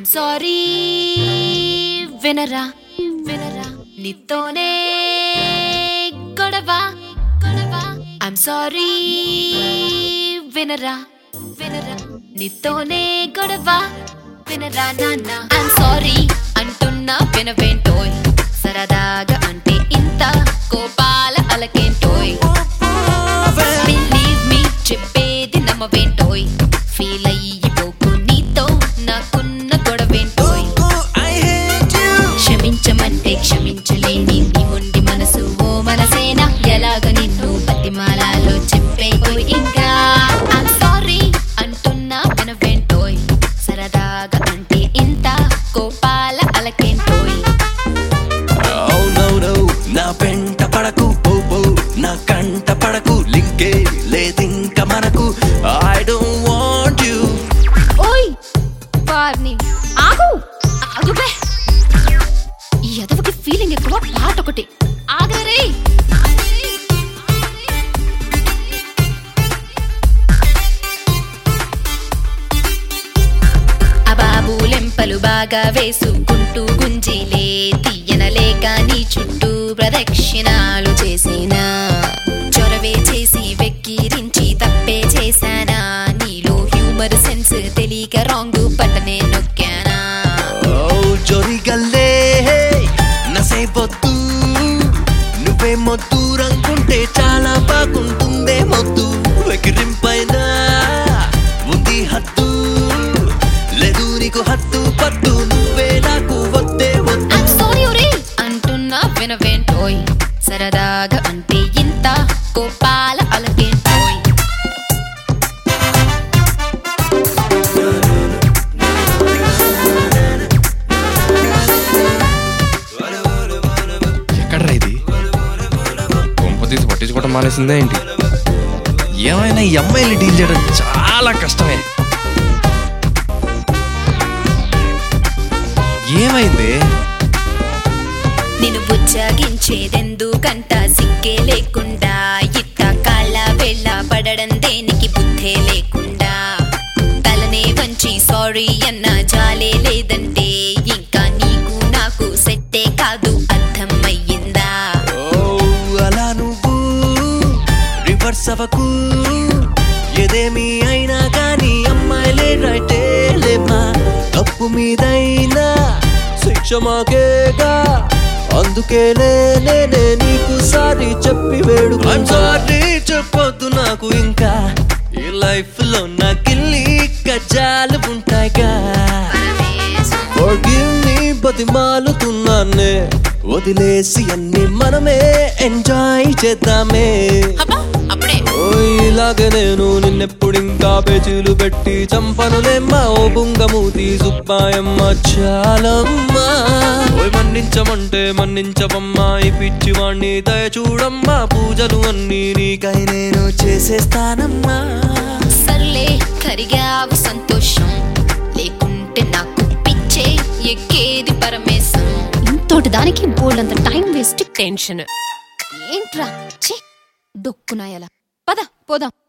I'm sorry వినరా వినరా నీతోనే గొడవ గొడవ ఐమ్ సారీ వినరా వినరా నీతోనే గొడవ వినరా నాన్న ఐమ్ సారీ అంటున్నా వినవేంటోయ్ సరదాగా అంటే ఇంత కోపాల అలకేంటోయ్ బిలీవ్ మీ చెప్పేది నమ్మవేంటోయ్ ఫీల్ అయ్యిపోకు నీతో నాకున్న గొడవేంటోయ్ క్షమించమంటే క్షమించలేని నీ మొండి మనసు ఓ మనసేనా ఎలాగ నిన్ను బతిమాలాలో చెప్పేపోయి ఇంకా ఐమ్ సారీ అంటున్నా వినవేంటోయ్ సరదాగా అంటే ఇంత కోపాల అలకేంటోయ్ Oh no no నా వెంట పడకు పో పో నా కంట పడకు లింకే లేదింక మనకు ఐ డోంట్ వాంట్ యు ఓయ్ వార్ని ఆగు ఆగుబే ఈ ఎదవకి ఫీలింగ్ ఎక్కువ పాట ఒకటి ఆగరే అబాబులెంపలు బాగా వేసుకుంటూ గుంజిలే తీయనలేక నీ చుట్టూ ప్రదక్షిణాలు చేసేనా చొరవే చేసి వెక్కిరించి తప్పే చేశానా నీలో హ్యూమర్ సెన్స్ తెలియక రాంగ్ బటనే నొక్కానా ఓ జొరిగల్లే నసేపొద్దు నువ్వే మొద్దు రంగుంటే చాలా బాగుంటుందే మొద్దు వెకిరింపైన ఉంది హద్దు లేదు నీకు హద్దు పద్దు నువ్వే నాకు వద్దే వద్దు I'm sorry ఒరే అంటున్నా వినవేంటోయ్ సరదాగా అంటే ఇంత కోపాల అలకేంటోయ్ ఎక్కడ్రా ఇది కొంప తీసి పట్టించుకోవడం మానేసిందే ఏంటి ఏమైనా ఈ అమ్మాయిలు డీల్ చేయడం చాలా కష్టమే ఏమైంది నిన్ను బుజ్జగించేదెందుకంట సిగ్గే లేకుండా ఇట్ట కాళ్ళ వెళ్ళ పడడం దేనికి బుద్ధే లేకుండా తలనే వంచి సారీ అన్న జాలే లేదంటే ఇంకా నీకు నాకు సెట్టే కాదు అర్థమయ్యిందా ఓ అలా నువ్వు రివర్స్ అవ్వకు ఏదేమి అయినా కానీ అమ్మాయిలే రైటే లేమా తప్పు మీదైనా శిక్ష మాకేగా అందుకేలే నేనే నీకు సారీ చెప్పి వేడు సారీ చెప్పొద్దు నాకు ఇంకా ఈ లైఫ్ లో నాకిల్లి గజాలు ఉంటాయిగా Forgive me బతిమాలుతున్నానే వదిలేసి అన్ని మనమే ఎంజాయ్ చేద్దామే అప్పుడే ఓ ఇలాగే నేను నిన్నెప్పుడింకా పేచీలు పెట్టి చంపనులేమ్మా ఓ బుంగమూతి సుబ్బాయమ్మ చాలమ్మా ఓయ్ మన్నించమంటే మన్నించవమ్మా ఈ పిచ్చి వాణ్ణి దయ చూడమ్మా పూజలు అన్నీ నీకై నేను చేసేస్తానమ్మా సర్లే కరిగావు సంతోషం లేకుంటే నాకు పిచ్చే ఎక్కేది పరమేశం ఇంతోటి దానికి బోల్డంత టైం వేస్ట్ టెన్షన్ ఏంట్రా ఛీ డొక్కునాయలా పద పోదాం